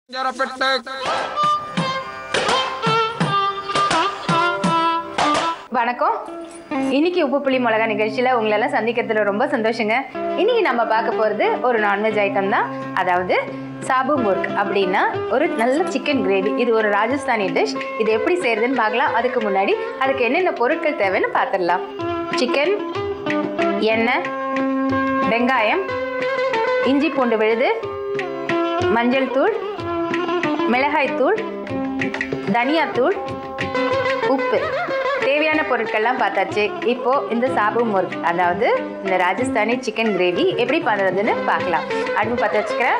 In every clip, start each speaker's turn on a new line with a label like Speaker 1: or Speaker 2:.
Speaker 1: ஜரப்பெட்டை
Speaker 2: வணக்கம் இன்னைக்கு உப்பு புளி மிளகா நிகழ்ச்சியில் உங்களெல்லாம் சந்திக்கிறதுல ரொம்ப சந்தோஷங்க இன்னைக்கு நம்ம பார்க்க போகிறது ஒரு நான்வெஜ் ஐட்டம் தான் அதாவது சாபு முர்க் அப்படின்னா ஒரு நல்ல சிக்கன் கிரேவி இது ஒரு ராஜஸ்தானி டிஷ் இது எப்படி செய்யறதுன்னு பார்க்கலாம் அதுக்கு முன்னாடி அதுக்கு என்னென்ன பொருட்கள் தேவைன்னு பார்த்துடலாம் சிக்கன் எண்ணெய் வெங்காயம் இஞ்சி பூண்டு விழுது மஞ்சள் தூள் மிளகாய் தூள் தனியாத்தூள் உப்பு தேவையான பொருட்கள்லாம் பார்த்தாச்சு இப்போ இந்த சாபு முர்க் அதாவது இந்த ராஜஸ்தானி சிக்கன் கிரேவி எப்படி பண்ணுறதுன்னு பார்க்கலாம் அடுப்பு பற்ற வச்சுக்கிறேன்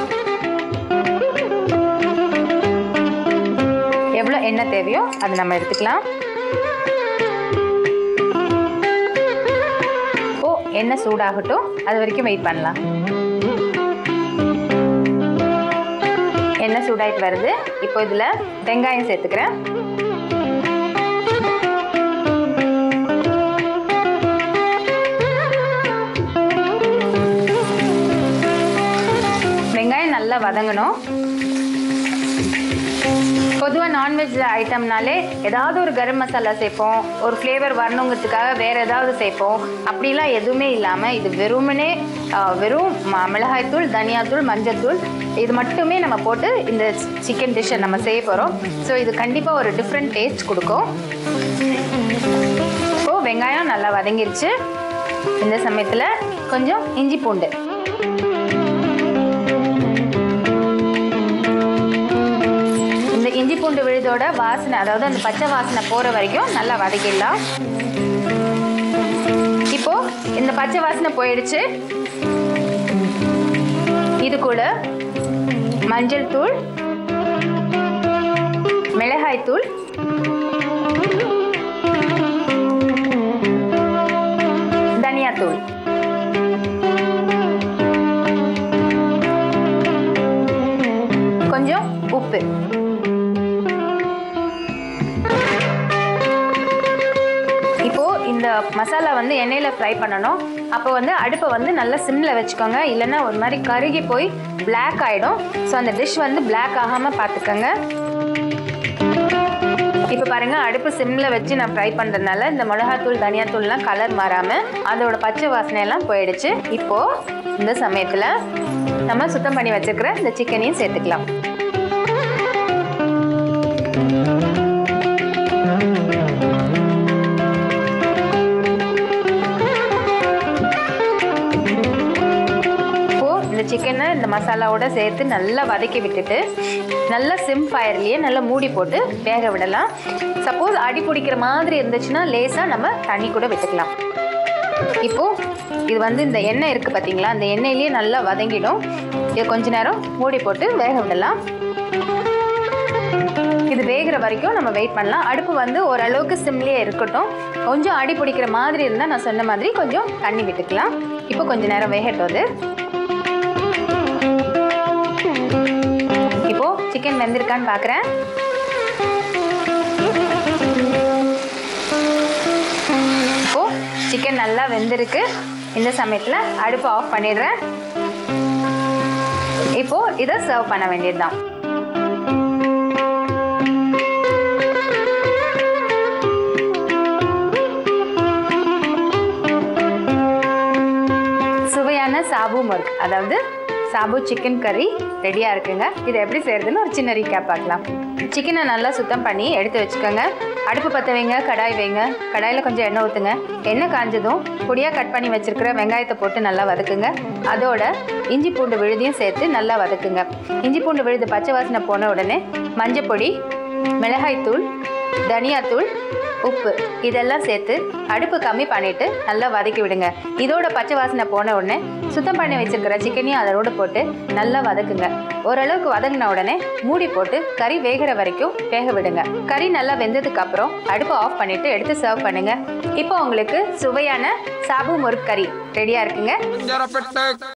Speaker 2: எவ்வளோ எண்ணெய் தேவையோ அதை நம்ம எடுத்துக்கலாம் ஓ எண்ணெய் சூடாகட்டும் அது வரைக்கும் வெயிட் பண்ணலாம் எண்ணெய் சூடாயிட்டு வருது இப்போ இதில் வெங்காயம் சேர்த்துக்கிறேன் வெங்காயம் நல்லா வதங்கணும் பொதுவாக நான்வெஜ் ஐட்டம்னாலே ஏதாவது ஒரு கரம் மசாலா சேர்ப்போம் ஒரு ஃப்ளேவர் வரணுங்கிறதுக்காக வேறு ஏதாவது சேர்ப்போம் அப்படிலாம் எதுவுமே இல்லாமல் இது வெறுமனே ஆ, வெறும் ம- மிளகாய்த்தூள் தனியாத்தூள் மஞ்சத்தூள் இது மட்டுமே நம்ம போட்டு இந்த சிக்கன் டிஷ்ஷை நம்ம செய்ய போகிறோம் ஸோ இது கண்டிப்பாக ஒரு டிஃப்ரெண்ட் டேஸ்ட் கொடுக்கும் இப்போது வெங்காயம் நல்லா வதங்கிருச்சு இந்த சமயத்தில் கொஞ்சம் இஞ்சி பூண்டு இந்த இஞ்சி பூண்டு விழுதோட வாசனை அதாவது அந்த பச்சை வாசனை போகிற வரைக்கும் நல்லா வதக்கிடலாம் இப்போ இந்த பச்சை வாசனை போயிடுச்சு இது கூட மஞ்சள் தூள் மிளகாய் தூள் தனியாத்தூள் கொஞ்சம் உப்பு இப்போ இந்த மசாலா வந்து எண்ணெயில் ஃப்ரை பண்ணணும் அப்போ வந்து அடுப்பை வந்து நல்லா சிம்மில் வச்சுக்கோங்க இல்லைன்னா ஒரு மாதிரி கருகி போய் Black ஆகிடும் ஸோ அந்த டிஷ் வந்து Black ஆகாமல் பார்த்துக்கோங்க இப்போ பாருங்க அடுப்பு சிம்மில் வச்சு நான் ஃப்ரை பண்ணுறதுனால இந்த மிளகாத்தூள் தனியாத்தூள்லாம் கலர் மாறாமல் அதோட பச்சை வாசனையெல்லாம் போயிடுச்சு இப்போ இந்த சமயத்தில் நம்ம சுத்தம் பண்ணி வச்சிருக்கிற இந்த சிக்கனையும் சேர்த்துக்கலாம் இப்போ இந்த சிக்கனை இந்த மசாலாவோட சேர்த்து நல்லா வதக்கி விட்டுட்டு நல்லா சிம் ஃபயர்லேயே நல்லா மூடி போட்டு வேக விடலாம் சப்போஸ் அடி பிடிக்கிற மாதிரி இருந்துச்சுன்னா லேசாக நம்ம தண்ணி கூட விட்டுக்கலாம் இப்போ இது வந்து இந்த எண்ணெய் இருக்குது பார்த்தீங்களா அந்த எண்ணெயிலேயே நல்லா வதங்கிடும் இது கொஞ்ச நேரம் மூடி போட்டு வேக விடலாம் இது வேகிற வரைக்கும் நம்ம வெயிட் பண்ணலாம் அடுப்பு வந்து ஓரளவுக்கு சிம்லேயே இருக்கட்டும் கொஞ்சம் அடி பிடிக்கிற மாதிரி இருந்தால் நான் சொன்ன மாதிரி கொஞ்சம் தண்ணி விட்டுக்கலாம் இப்போ கொஞ்ச நேரம் வேகட்டும் அது இப்போ சிக்கன் வெந்திருக்கான்னு பார்க்குறேன் இப்போ சிக்கன் நல்லா வெந்திருக்கு இந்த சமயத்தில் அடுப்பு ஆஃப் பண்ணிடுறேன் இப்போ இதை சர்வ் பண்ண வேண்டியதுதான் சுவையான சாபு முர்க் அதாவது சாபு சிக்கன் கறி ரெடியாக இருக்குங்க இதை எப்படி செய்யறதுன்னு ஒரு சின்ன ரீகேப் பார்க்கலாம் சிக்கனை நல்லா சுத்தம் பண்ணி எடுத்து வச்சுக்கோங்க அடுப்பு பற்ற வைங்க கடாய் வைங்க கடாயில் கொஞ்சம் எண்ணெய் ஊற்றுங்க எண்ணெய் காஞ்சதும் பொடியாக கட் பண்ணி வச்சிருக்கிற வெங்காயத்தை போட்டு நல்லா வதக்குங்க அதோட இஞ்சி பூண்டு விழுதியும் சேர்த்து நல்லா வதக்குங்க இஞ்சி பூண்டு விழுது பச்சை வாசனை போன உடனே மஞ்சள் பொடி மிளகாய்த்தூள் தனியாத்தூள் உப்பு இதெல்லாம் சேர்த்து அடுப்பு கம்மி பண்ணிட்டு நல்லா வதக்கி விடுங்க இதோட பச்சை வாசனை போன உடனே சுத்தம் பண்ணி வச்சிருக்கிற சிக்கனையும் அதோட போட்டு நல்லா வதக்குங்க ஓரளவுக்கு வதங்கின உடனே மூடி போட்டு கறி வேகிற வரைக்கும் வேக விடுங்க கறி நல்லா வெந்ததுக்கு அப்புறம் அடுப்பை ஆஃப் பண்ணிட்டு எடுத்து சர்வ் பண்ணுங்க இப்போ உங்களுக்கு சுவையான சாபு முறுக்கு கறி ரெடியா இருக்குங்க
Speaker 1: ஜரப்பெட்டை